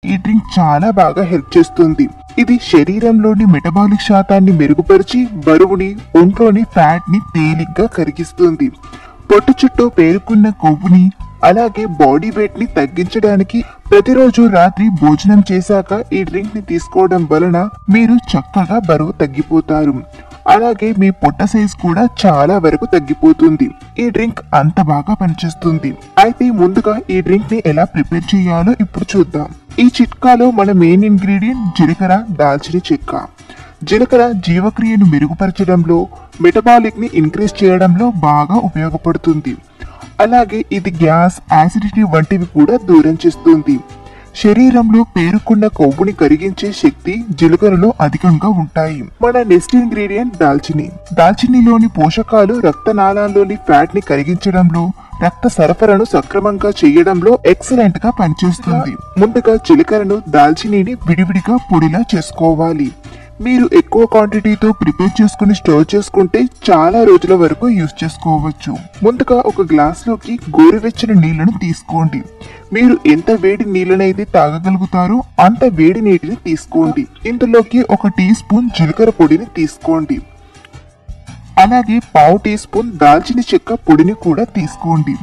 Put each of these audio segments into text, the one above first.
ఈ డ్రింక్ చాలా బాగా హెల్ప్ చేస్తుంది ఇది శరీరంలోని మెటబాలిక్ శాతాన్ని మెరుగుపరిచి బరువుని ఒంట్లోని ఫ్యాట్ ని తేలిగ్గా కరిగిస్తుంది పొట్టు చుట్టూ పేరుకున్న కొవ్వుని అలాగే బాడీ వెయిట్ ని తగ్గించడానికి ప్రతిరోజు రాత్రి భోజనం చేశాక ఈ డ్రింక్ ని తీసుకోవడం వలన మీరు చక్కగా బరువు తగ్గిపోతారు అలాగే మీ పొట్ట సైజ్ కూడా చాలా వరకు తగ్గిపోతుంది ఈ డ్రింక్ అంత బాగా పనిచేస్తుంది అయితే ముందుగా ఈ డ్రింక్ ని ఎలా ప్రిపేర్ చేయాలో ఇప్పుడు చూద్దాం ఈ చిట్కాలో మన మెయిన్ ఇంగ్రీడియంట్ జీలకర్ర దాల్చిన చెక్క జీలకర్ర జీవక్రియను మెరుగుపరచడంలో మెటబాలిక్ ని ఇంక్రీజ్ చేయడంలో బాగా ఉపయోగపడుతుంది అలాగే ఇది గ్యాస్ యాసిడిటీ వంటివి కూడా దూరం చేస్తుంది శరీరంలో పేరుకున్న కొవ్వుని కరిగించే శక్తి జీలకర్రలో అధికంగా ఉంటాయి మన నెక్స్ట్ ఇంగ్రీడియంట్ దాల్చిని దాల్చినిలోని పోషకాలు రక్తనాళాల్లోని ఫ్యాట్ ని కరిగించడంలో రక్త సరఫరాను సక్రమంగా చేయడంలో ఎక్సలెంట్ గా పనిచేస్తుంది ముందుగా జీలకర్రను దాల్చినీని విడివిడిగా పొడిలా చేసుకోవాలి మీరు ఎక్కువ క్వాంటిటీతో ప్రిపేర్ చేసుకుని స్టోర్ చేసుకుంటే చాలా రోజుల వరకు యూజ్ చేసుకోవచ్చు ముందుగా ఒక గ్లాస్ లోకి గోరువెచ్చని నీళ్లను తీసుకోండి మీరు ఎంత వేడి నీళ్ళనైతే తాగగలుగుతారో అంత వేడి నీటిని తీసుకోండి ఇందులోకి ఒక టీ స్పూన్ జీలకర్ర పొడిని తీసుకోండి అలాగే పావు టీ స్పూన్ దాల్చిన చెక్క పొడిని కూడా తీసుకోండి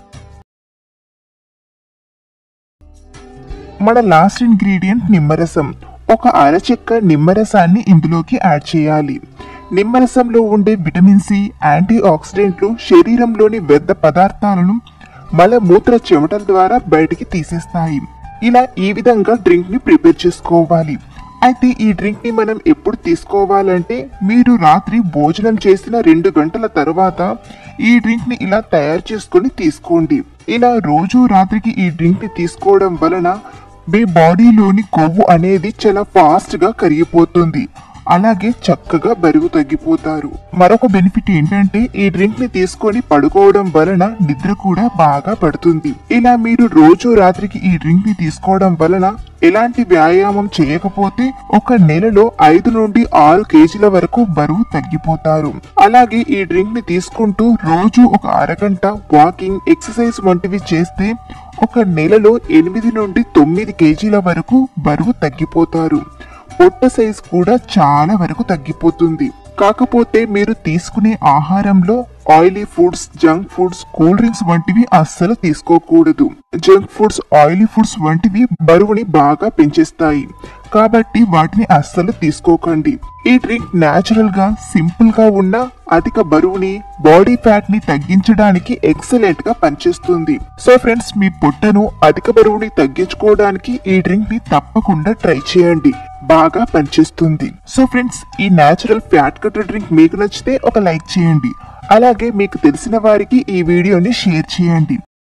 మన లాస్ట్ ఇంగ్రీడియంట్ నిమ్మరసం ఒక అరచెక్క నిమ్మరసాన్ని ఇందులోకి యాడ్ చేయాలి నిమ్మరసంలో ఉండే విటమిన్ సి యాంటీ ఆక్సిడెంట్లు శరీరంలోని వ్యర్థ పదార్థాలను మలమూత్ర చెమటల ద్వారా బయటికి తీసేస్తాయి ఇలా ఈ విధంగా డ్రింక్ ని ప్రిపేర్ చేసుకోవాలి అయితే ఈ డ్రింక్ ని మనం ఎప్పుడు తీసుకోవాలంటే మీరు రాత్రి భోజనం చేసిన రెండు గంటల తర్వాత ఈ డ్రింక్ ని ఇలా తయారు చేసుకొని తీసుకోండి ఇలా రోజు రాత్రికి ఈ డ్రింక్ ని తీసుకోవడం వలన మీ బాడీలోని కొవ్వు అనేది చాలా ఫాస్ట్ గా కరిగిపోతుంది అలాగే చక్కగా బరువు తగ్గిపోతారు మరొక బెనిఫిట్ ఏంటంటే ఈ డ్రింక్ ని తీసుకొని పడుకోవడం వలన నిద్ర కూడా బాగా పడుతుంది ఇలా మీరు రోజు రాత్రికి ఈ డ్రింక్ ని తీసుకోవడం వలన ఎలాంటి వ్యాయామం చేయకపోతే ఒక నెలలో ఐదు నుండి ఆరు కేజీల వరకు బరువు తగ్గిపోతారు అలాగే ఈ డ్రింక్ ని తీసుకుంటూ రోజు ఒక అరగంట వాకింగ్ ఎక్సర్సైజ్ వంటివి చేస్తే ఒక నెలలో ఎనిమిది నుండి తొమ్మిది కేజీల వరకు బరువు తగ్గిపోతారు పొట్ట సైజ్ కూడా చాలా వరకు తగ్గిపోతుంది కాకపోతే మీరు తీసుకునే ఆహారంలో oily foods junk foods cool drinks వంటివి అస్సలు తీసుకోకూడదు జంక్ ఫుడ్స్ ఆయిలీ ఫుడ్స్ వంటివి బరువుని బాగా పెంచేస్తాయి కాబట్టి వాటిని అస్సలు తీసుకోకండి ఈ డ్రింక్ నేచురల్ గా సింపుల్ గా ఉన్న అధిక బరువుని బాడీ ఫ్యాట్ ని తగ్గించడానికి ఎక్సలెంట్ గా పనిచేస్తుంది సో ఫ్రెండ్స్ మీ పొట్టను అధిక బరువుని తగ్గించుకోవడానికి ఈ డ్రింక్ ని తప్పకుండా ట్రై చేయండి బాగా పనిచేస్తుంది సో ఫ్రెండ్స్ ఈ నేచురల్ ఫ్యాట్ కట్టర్ డ్రింక్ మీకు నచ్చితే ఒక లైక్ చేయండి అలాగే మీకు తెలిసిన వారికి ఈ వీడియోని షేర్ చేయండి